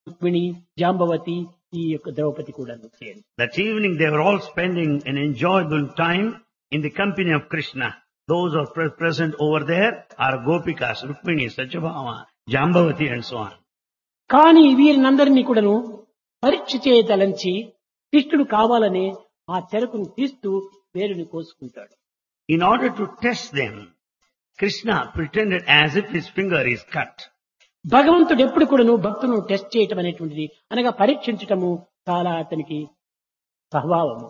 రుక్మిణి జాంబవతి ఈ యొక్క ద్రౌపది కూడా చేరి That evening they were all spending an enjoyable time in the company of Krishna. Those who are pre- present over there are Gopikas, Rukmini, Satyabhama, Jambavati and so on. కానీ వీరినందరినీ కూడాను పరీక్ష చేయదలంచి కృష్ణుడు కావాలనే ఆ చెరకును తీస్తూ వేరుని కోసుకుంటాడు In order to test them, Krishna pretended as if his finger is cut. భగవంతుడు ఎప్పుడు కూడాను భక్తులను టెస్ట్ చేయటం అనేటువంటిది అనగా పరీక్షించటము చాలా అతనికి స్వభావము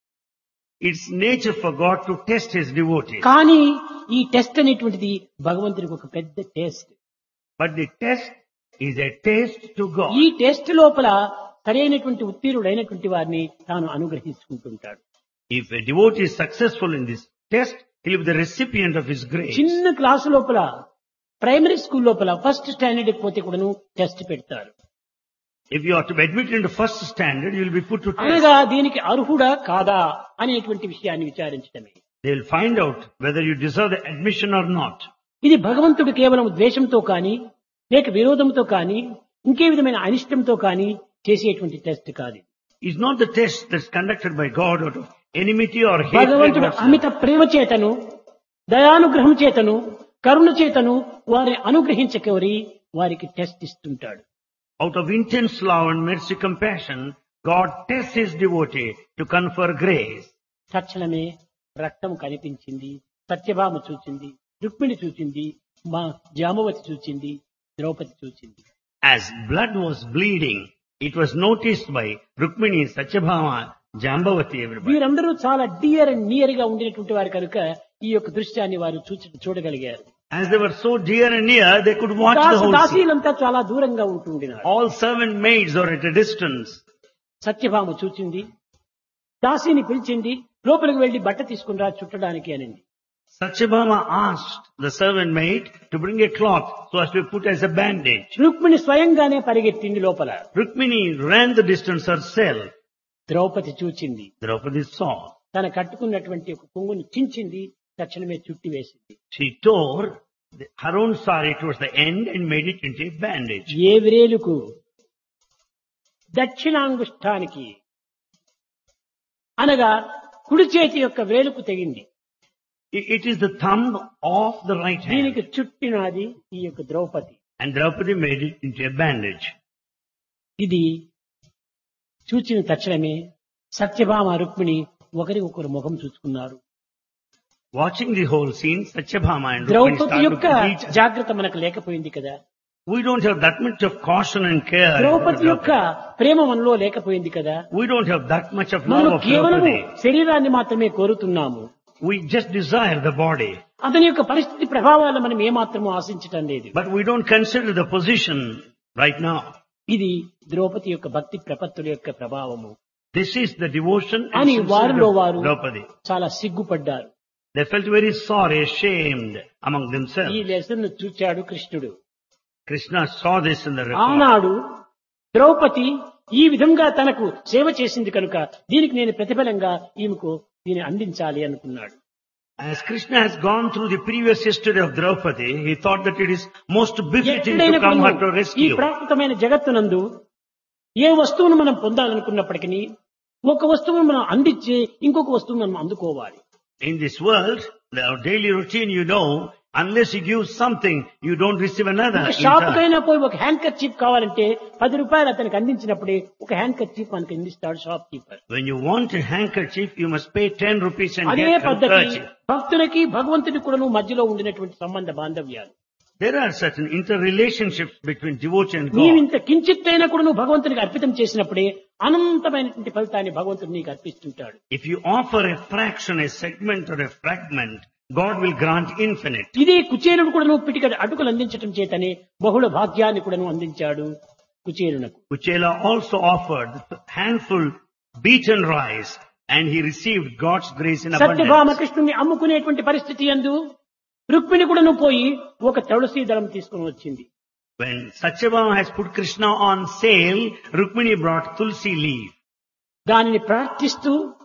It's nature for God to test his devotees. కానీ ఈ టెస్ట్ అనేటువంటిది భగవంతునికి ఒక పెద్ద test But the test is a taste to God. ఈ టెస్ట్ లోపల సరైనటువంటి ఉత్తీర్ణుడైనటువంటి వారిని తాను అనుగ్రహించుకుంటుంటాడు If a devotee is successful in this test, he will be the recipient of his grace. చిన్న క్లాసు లోపల ప్రైమరీ స్కూల్ లోపల ఫస్ట్ స్టాండర్డ్ పోతే కూడాను టెస్ట్ పెడతారు If you are to be admitted into first standard, you will be put to test. అనగా దీనికి అర్హుడా కాదా అనేటువంటి విషయాన్ని విచారించడమే They will find out whether you deserve the admission or not. ఇది భగవంతుడు కేవలం ద్వేషంతో కానీ లేక విరోధంతో కానీ ఇంకే విధమైన అనిష్టంతో కానీ చేసేటువంటి టెస్ట్ కాదు It's not the test that's conducted by God out of enmity or hatred. భగవంతుడు whatsoever. అమిత ప్రేమ చేతను దయానుగ్రహం చేతను కరుణ చేతను వారిని అనుగ్రహించకోరి వారికి టెస్ట్ ఇస్తుంటాడు Out of intense love and mercy compassion, God tests his devotee to confer grace. తక్షణమే రక్తం కనిపించింది సత్యభామ చూచింది రుక్మిణి చూచింది మా జామవతి చూచింది ద్రౌపది చూచింది As blood was bleeding, it was noticed by Rukmini, Satyabhama, Jambavati, everybody. వీరందరూ చాలా డియర్ అండ్ నియర్ గా ఉండినటువంటి వారు కనుక ఈ యొక్క దృశ్యాన్ని వారు చూచి చూడగలిగారు As they were so dear and near, they could watch the Dasu whole scene. దాసీలంతా చాలా దూరంగా ఉంటుండినారు All servant maids are at a distance. Satyabhama చూచింది దాసిని పిలిచింది లోపలికి వెళ్లి బట్ట తీసుకుని రా చుట్టడానికి అనింది Satyabhama asked the servant maid to bring a cloth so as to be put as a bandage. Rukmini స్వయంగానే పరిగెత్తింది లోపల Rukmini ran the distance herself. Draupadi చూచింది Draupadi saw. తన కట్టుకున్నటువంటి ఒక కొంగుని చించింది తక్షణమే చుట్టి వేసింది She tore the, her own sari towards the end and made it into a bandage. ఏ విరేలుకు దక్షిణాంగుష్టానికి అనగా కుడి చేతి యొక్క వేలుకు తెగింది I- It is the thumb of the right దీనికి hand. చుట్టినది ఈ యొక్క Draupadi And Draupadi made it into a bandage. ఇది చూచిన తక్షణమే సత్యభామ రుక్మిణి ఒకరి ఒకరు ముఖం చూసుకున్నారు Watching the whole scene, Satyabhama and Rukmini Draupadi started యొక్క looking at each other. జాగ్రత్త మనకు లేకపోయింది కదా We don't have that much of caution and care. for Draupadi యొక్క Draupadi. ప్రేమ మనలో లేకపోయింది కదా We don't have that much of మనం love of కేవలం Draupadi. శరీరాన్ని మాత్రమే కోరుతున్నాము We just desire the body. అతని యొక్క పరిస్థితి ప్రభావాలు మనం ఏమాత్రము ఆశించటం లేదు But we don't consider the position right now. ఇది ద్రౌపది యొక్క భక్తి ప్రపత్తుల యొక్క ప్రభావము This is the devotion and అని sincerity వారిలో of వారు Draupadi. చాలా సిగ్గుపడ్డారు They felt very sorry, ashamed among ఈ themselves. లెసన్ చూచాడు కృష్ణుడు Krishna saw this in the record. ఆనాడు ద్రౌపది ఈ విధంగా తనకు సేవ చేసింది కనుక దీనికి నేను ప్రతిఫలంగా ఈమెకు దీన్ని అందించాలి అనుకున్నాడు As Krishna has gone through the previous history of Draupadi, he thought that it is most befitting to ఎక్కడైనా come her to కూడా ఈ rescue. ప్రాకృతమైన జగత్తునందు ఏ వస్తువును మనం పొందాలనుకున్నప్పటికీ ఒక వస్తువును మనం అందించి ఇంకొక వస్తువును మనం అందుకోవాలి In this world, the daily routine, you know, unless you give something, you don't receive another. ఒక in షాప్ turn. కైనా పోయి ఒక హ్యాండ్ కర్చీప్ కావాలంటే పది రూపాయలు అతనికి అందించినప్పుడే ఒక హ్యాండ్ కర్చీప్ మనకి అందిస్తాడు shopkeeper When you want a handkerchief, you must pay 10 rupees and అదే get పద్ధతి handkerchief. భక్తులకి భగవంతుడి కూడాను మధ్యలో ఉండినటువంటి సంబంధ బాంధవ్యాలు There are certain interrelationships between devotee and నీవు God. ఇంత కించిత్తైనా కూడా నువ్వు భగవంతునికి అర్పితం చేసినప్పుడే అనంతమైనటువంటి ఫలితాన్ని భగవంతుడు నీకు అర్పిస్తుంటాడు If you offer a fraction, a segment or a fragment, God will grant infinite. ఇదే కుచేరుడు కూడా నువ్వు పిటిక అటుకులు అందించడం చేతనే బహుళ భాగ్యాన్ని కూడా అందించాడు కుచేరునకు Kuchela also offered a handful beaten rice and he received God's grace in Satyabhama abundance. కృష్ణుని అమ్ముకునేటువంటి పరిస్థితి అందు రుక్మిణి కూడా నువ్వు పోయి ఒక తులసి దళం తీసుకుని వచ్చింది When Satyabhama has put Krishna on sale, Rukmini brought tulsi leaf. దానిని ప్రార్థిస్తూ